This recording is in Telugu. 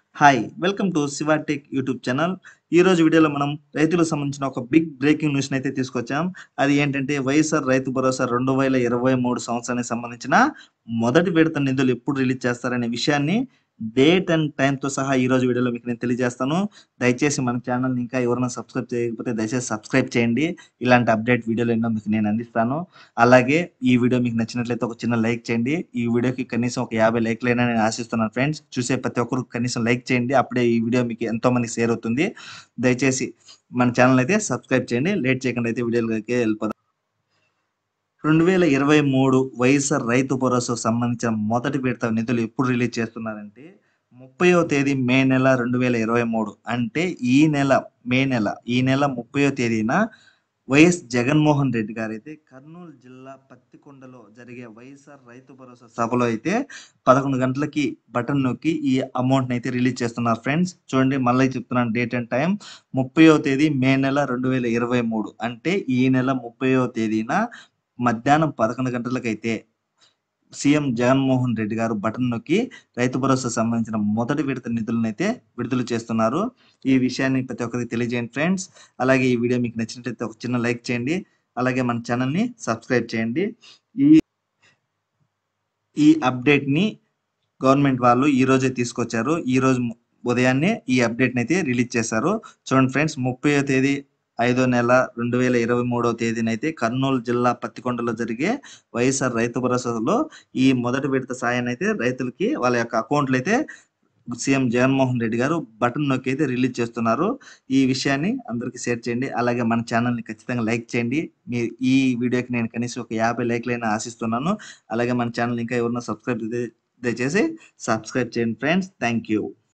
hi welcome to Shiva Tech YouTube channel ఈ రోజు వీడియోలో మనం రైతులకు సంబంధించిన ఒక బిగ్ బ్రేకింగ్ న్యూస్ అయితే తీసుకొచ్చాం అది ఏంటంటే వైఎస్ఆర్ రైతు భరోసా రెండు వేల ఇరవై మూడు సంవత్సరానికి సంబంధించిన మొదటి విడత నిధులు ఎప్పుడు రిలీజ్ చేస్తారనే విషయాన్ని డేట్ అండ్ టైంతో సహా ఈ రోజు వీడియోలో మీకు నేను తెలియజేస్తాను దయచేసి మన ఛానల్ని ఇంకా ఎవరైనా సబ్స్క్రైబ్ చేయకపోతే దయచేసి సబ్స్క్రైబ్ చేయండి ఇలాంటి అప్డేట్ వీడియోలు ఎన్నో మీకు నేను అందిస్తాను అలాగే ఈ వీడియో మీకు నచ్చినట్లయితే ఒక చిన్న లైక్ చేయండి ఈ వీడియోకి కనీసం ఒక యాభై లైక్లైనా నేను ఆశిస్తున్నాను ఫ్రెండ్స్ చూసే ప్రతి ఒక్కరు కనీసం లైక్ చేయండి అప్పుడే ఈ వీడియో మీకు ఎంతో మందికి షేర్ అవుతుంది దయచేసి మన ఛానల్ అయితే సబ్స్క్రైబ్ చేయండి లేట్ చేయకుండా అయితే వీడియోలకి వెళ్ళిపోదాం రెండు వేల ఇరవై మూడు వైఎస్ఆర్ రైతు భరోసాకు సంబంధించిన మొదటి విడత నిధులు ఎప్పుడు రిలీజ్ చేస్తున్నారంటే ముప్పయో తేదీ మే నెల రెండు వేల ఇరవై మూడు అంటే ఈ నెల మే నెల ఈ నెల ముప్పయో తేదీన వైఎస్ జగన్మోహన్ రెడ్డి గారు అయితే కర్నూలు జిల్లా పత్తికొండలో జరిగే వైఎస్ఆర్ రైతు భరోసా సభలో అయితే పదకొండు గంటలకి బటన్ నొక్కి ఈ అమౌంట్ అయితే రిలీజ్ చేస్తున్నారు ఫ్రెండ్స్ చూడండి మళ్ళీ చెప్తున్నాను డేట్ అండ్ టైం ముప్పయో తేదీ మే నెల రెండు వేల ఇరవై మూడు అంటే ఈ నెల ముప్పయో తేదీన మధ్యాహ్నం పదకొండు గంటలకైతే సీఎం జగన్మోహన్ రెడ్డి గారు బటన్ నొక్కి రైతు భరోసా సంబంధించిన మొదటి విడత నిధులను అయితే విడుదల చేస్తున్నారు ఈ విషయాన్ని ప్రతి ఒక్కరికి తెలియజేయండి ఫ్రెండ్స్ అలాగే ఈ వీడియో మీకు నచ్చినట్లయితే ఒక చిన్న లైక్ చేయండి అలాగే మన ఛానల్ని సబ్స్క్రైబ్ చేయండి ఈ ఈ అప్డేట్ని గవర్నమెంట్ వాళ్ళు ఈ రోజే తీసుకొచ్చారు ఈ రోజు ఉదయాన్నే ఈ అప్డేట్ని అయితే రిలీజ్ చేశారు చూడండి ఫ్రెండ్స్ ముప్పై తేదీ ఐదో నెల రెండు వేల ఇరవై మూడవ తేదీన అయితే కర్నూలు జిల్లా పత్తికొండలో జరిగే వైఎస్ఆర్ రైతు భరోసాలో ఈ మొదటి విడత సాయాన్ని అయితే రైతులకి వాళ్ళ యొక్క అకౌంట్లు అయితే సీఎం జగన్మోహన్ రెడ్డి గారు బటన్ నొక్కి అయితే రిలీజ్ చేస్తున్నారు ఈ విషయాన్ని అందరికీ షేర్ చేయండి అలాగే మన ఛానల్ని ఖచ్చితంగా లైక్ చేయండి మీ ఈ వీడియోకి నేను కనీసం ఒక యాభై లైక్లైనా ఆశిస్తున్నాను అలాగే మన ఛానల్ ఇంకా ఎవరైనా సబ్స్క్రైబ్ దయచేసి సబ్స్క్రైబ్ చేయండి ఫ్రెండ్స్ థ్యాంక్ యూ